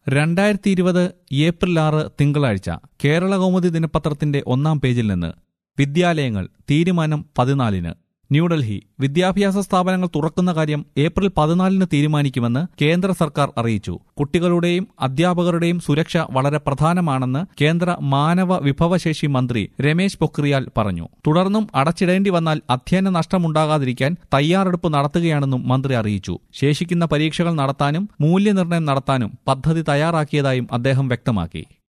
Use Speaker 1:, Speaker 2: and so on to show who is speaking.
Speaker 1: രണ്ടായിരത്തി ഇരുപത് ഏപ്രിൽ ആറ് തിങ്കളാഴ്ച കേരള കൗമുദി ദിനപത്രത്തിന്റെ ഒന്നാം പേജിൽ നിന്ന് വിദ്യാലയങ്ങൾ തീരുമാനം പതിനാലിന് ന്യൂഡൽഹി വിദ്യാഭ്യാസ സ്ഥാപനങ്ങൾ തുറക്കുന്ന കാര്യം ഏപ്രിൽ പതിനാലിന് തീരുമാനിക്കുമെന്ന് കേന്ദ്ര സർക്കാർ അറിയിച്ചു കുട്ടികളുടെയും അധ്യാപകരുടെയും സുരക്ഷ വളരെ പ്രധാനമാണെന്ന് കേന്ദ്ര മാനവ വിഭവശേഷി മന്ത്രി രമേശ് പൊക്രിയാൽ പറഞ്ഞു തുടർന്നും അടച്ചിടേണ്ടി വന്നാൽ അധ്യയന നഷ്ടമുണ്ടാകാതിരിക്കാൻ തയ്യാറെടുപ്പ് നടത്തുകയാണെന്നും മന്ത്രി അറിയിച്ചു ശേഷിക്കുന്ന പരീക്ഷകൾ നടത്താനും മൂല്യനിർണ്ണയം നടത്താനും പദ്ധതി തയ്യാറാക്കിയതായും അദ്ദേഹം വ്യക്തമാക്കി